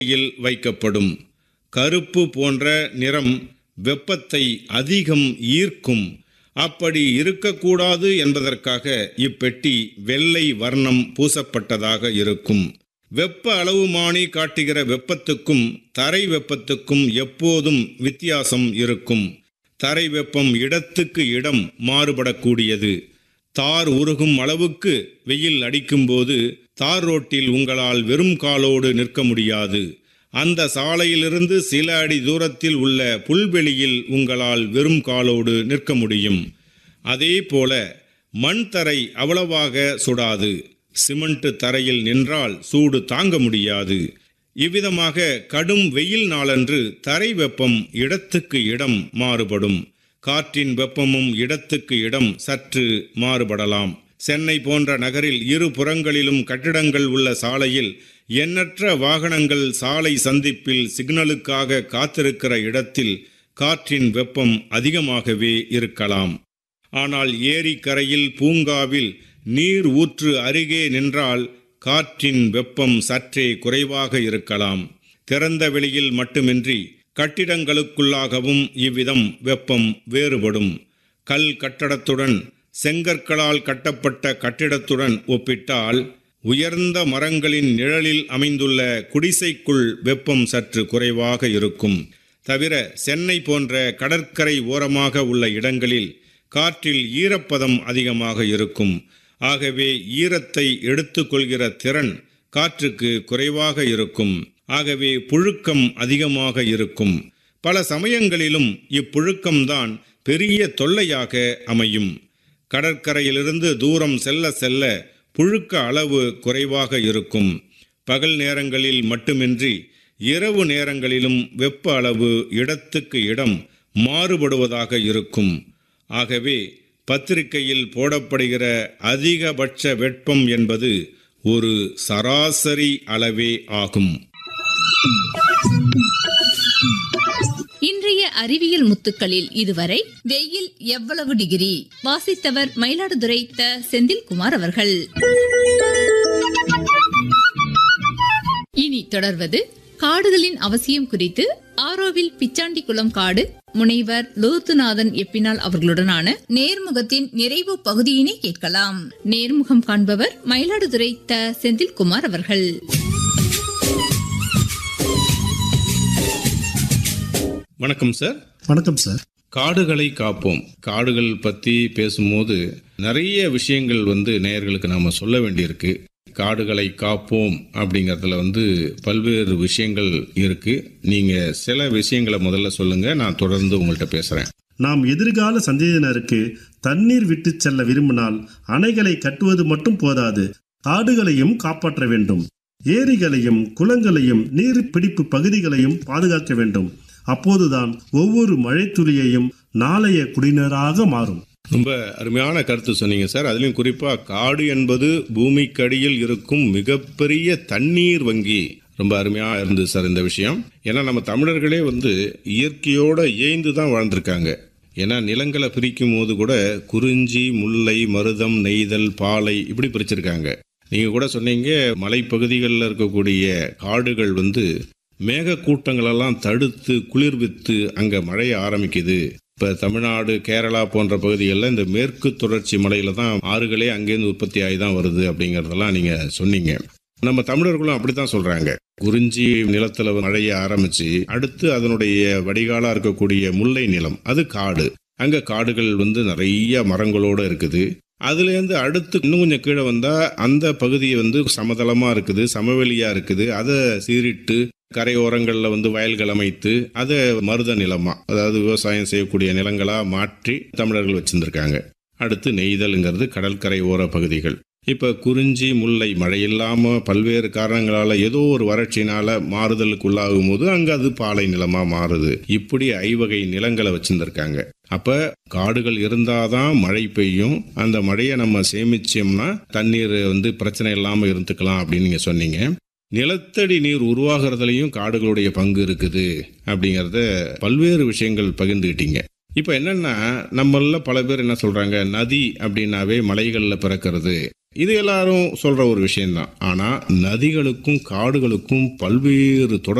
யில் வைக்கப்படும் கருப்பு போன்ற நிறம் வெப்பத்தை அதிகம் ஈர்க்கும் அப்படி இருக்கக்கூடாது என்பதற்காக இப்பெட்டி வெள்ளை வர்ணம் பூசப்பட்டதாக இருக்கும் வெப்ப அளவுமானி காட்டுகிற வெப்பத்துக்கும் தரை வெப்பத்துக்கும் எப்போதும் வித்தியாசம் இருக்கும் தரை வெப்பம் இடத்துக்கு இடம் மாறுபடக்கூடியது தார் உருகும் அளவுக்கு வெயில் அடிக்கும்போது தார் ரோட்டில் உங்களால் வெறும் காலோடு நிற்க முடியாது அந்த சாலையிலிருந்து சில அடி தூரத்தில் உள்ள புல்வெளியில் உங்களால் வெறும் காலோடு நிற்க முடியும் அதே போல மண் தரை அவ்வளவாக சுடாது சிமெண்ட் தரையில் நின்றால் சூடு தாங்க முடியாது இவ்விதமாக கடும் வெயில் நாளன்று தரை வெப்பம் இடத்துக்கு இடம் மாறுபடும் காற்றின் வெப்பமும் இடத்துக்கு இடம் சற்று மாறுபடலாம் சென்னை போன்ற நகரில் இரு புறங்களிலும் கட்டிடங்கள் உள்ள சாலையில் எண்ணற்ற வாகனங்கள் சாலை சந்திப்பில் சிக்னலுக்காக காத்திருக்கிற இடத்தில் காற்றின் வெப்பம் அதிகமாகவே இருக்கலாம் ஆனால் ஏரிக்கரையில் பூங்காவில் நீர் ஊற்று அருகே நின்றால் காற்றின் வெப்பம் சற்றே குறைவாக இருக்கலாம் திறந்த வெளியில் மட்டுமின்றி கட்டிடங்களுக்குள்ளாகவும் இவ்விதம் வெப்பம் வேறுபடும் கல் கட்டடத்துடன் செங்கற்களால் கட்டப்பட்ட கட்டிடத்துடன் ஒப்பிட்டால் உயர்ந்த மரங்களின் நிழலில் அமைந்துள்ள குடிசைக்குள் வெப்பம் சற்று குறைவாக இருக்கும் தவிர சென்னை போன்ற கடற்கரை ஓரமாக உள்ள இடங்களில் காற்றில் ஈரப்பதம் அதிகமாக இருக்கும் ஆகவே ஈரத்தை எடுத்துக்கொள்கிற திறன் காற்றுக்கு குறைவாக இருக்கும் ஆகவே புழுக்கம் அதிகமாக இருக்கும் பல சமயங்களிலும் இப்புழுக்கம்தான் பெரிய தொல்லையாக அமையும் கடற்கரையிலிருந்து தூரம் செல்ல செல்ல புழுக்க அளவு குறைவாக இருக்கும் பகல் நேரங்களில் மட்டுமின்றி இரவு நேரங்களிலும் வெப்ப அளவு இடத்துக்கு இடம் மாறுபடுவதாக இருக்கும் ஆகவே பத்திரிகையில் போடப்படுகிற அதிகபட்ச வெப்பம் என்பது ஒரு சராசரி அளவே ஆகும் இன்றைய அறிவியல் முத்துக்களில் இதுவரை வெயில் எவ்வளவு டிகிரி வாசித்தவர் மயிலாடுதுறை த செந்தில்குமார் அவர்கள் இனி தொடர்வது காடுகளின் அவசியம் குறித்து ஆரோவில் பிச்சாண்டிக்குளம் காடு முனைவர் லோத்துநாதன் எப்பினால் அவர்களுடனான நேர்முகத்தின் நிறைவு பகுதியினை கேட்கலாம் நேர்முகம் காண்பவர் மயிலாடுதுறை த செந்தில்குமார் அவர்கள் வணக்கம் சார் வணக்கம் சார் காடுகளை காப்போம் காடுகள் பற்றி பேசும்போது நிறைய விஷயங்கள் வந்து நேயர்களுக்கு நாம சொல்ல வேண்டியிருக்கு காடுகளை காப்போம் அப்படிங்கறதுல வந்து பல்வேறு விஷயங்கள் இருக்கு நீங்க சில விஷயங்களை முதல்ல சொல்லுங்க நான் தொடர்ந்து உங்கள்கிட்ட பேசுறேன் நாம் எதிர்கால சந்ததியினருக்கு தண்ணீர் விட்டுச் செல்ல விரும்பினால் அணைகளை கட்டுவது மட்டும் போதாது காடுகளையும் காப்பாற்ற வேண்டும் ஏரிகளையும் குளங்களையும் நீர் பிடிப்பு பகுதிகளையும் பாதுகாக்க வேண்டும் அப்போதுதான் ஒவ்வொரு மழைத்துளியையும் நாளைய குடிநீராக மாறும் ரொம்ப அருமையான கருத்து சொன்னீங்க சார் அதுலயும் குறிப்பா காடு என்பது பூமிக்கடியில் இருக்கும் மிகப்பெரிய தண்ணீர் வங்கி ரொம்ப அருமையா இருந்தது சார் இந்த விஷயம் ஏன்னா நம்ம தமிழர்களே வந்து இயற்கையோட ஏய்ந்து தான் வாழ்ந்திருக்காங்க ஏன்னா நிலங்களை பிரிக்கும் போது கூட குறிஞ்சி முல்லை மருதம் நெய்தல் பாலை இப்படி பிரிச்சிருக்காங்க நீங்க கூட சொன்னீங்க மலைப்பகுதிகளில் இருக்கக்கூடிய காடுகள் வந்து மேக கூட்டங்களெல்லாம் தடுத்து குளிர்வித்து அங்க மழைய ஆரம்பிக்குது இப்ப தமிழ்நாடு கேரளா போன்ற பகுதிகளில் இந்த மேற்கு தொடர்ச்சி மலையில தான் ஆறுகளே அங்கேருந்து உற்பத்தி ஆகி தான் வருது அப்படிங்கறதெல்லாம் நீங்க சொன்னீங்க நம்ம தமிழர்களும் அப்படித்தான் சொல்றாங்க குறிஞ்சி நிலத்துல மழைய ஆரம்பிச்சு அடுத்து அதனுடைய வடிகாலா இருக்கக்கூடிய முல்லை நிலம் அது காடு அங்க காடுகள் வந்து நிறைய மரங்களோட இருக்குது அதுலேருந்து அடுத்து இன்னும் கொஞ்சம் கீழே வந்தா அந்த பகுதி வந்து சமதளமா இருக்குது சமவெளியா இருக்குது அதை சீரிட்டு கரையோரங்களில் வந்து வயல்கள் அமைத்து அதை மருத நிலமா அதாவது விவசாயம் செய்யக்கூடிய நிலங்களா மாற்றி தமிழர்கள் வச்சிருந்திருக்காங்க அடுத்து நெய்தல்ங்கிறது கடற்கரை ஓர பகுதிகள் இப்ப குறிஞ்சி முல்லை மழை இல்லாம பல்வேறு காரணங்களால ஏதோ ஒரு வறட்சினால மாறுதலுக்கு உள்ளாகும் போது அங்க அது பாலை நிலமா மாறுது இப்படி ஐவகை நிலங்களை வச்சிருந்திருக்காங்க அப்ப காடுகள் இருந்தாதான் மழை பெய்யும் அந்த மழையை நம்ம சேமிச்சோம்னா தண்ணீர் வந்து பிரச்சனை இல்லாம இருந்துக்கலாம் அப்படின்னு நீங்க சொன்னீங்க நிலத்தடி நீர் உருவாகிறதுலையும் காடுகளுடைய பங்கு இருக்குது அப்படிங்கறத பல்வேறு விஷயங்கள் பகிர்ந்துக்கிட்டீங்க இப்போ என்னன்னா நம்மள பல பேர் என்ன சொல்றாங்க நதி அப்படின்னாவே மலைகளில் பிறக்கிறது இது எல்லாரும் சொல்ற ஒரு விஷயம்தான் ஆனா நதிகளுக்கும் காடுகளுக்கும் பல்வேறு தொடர்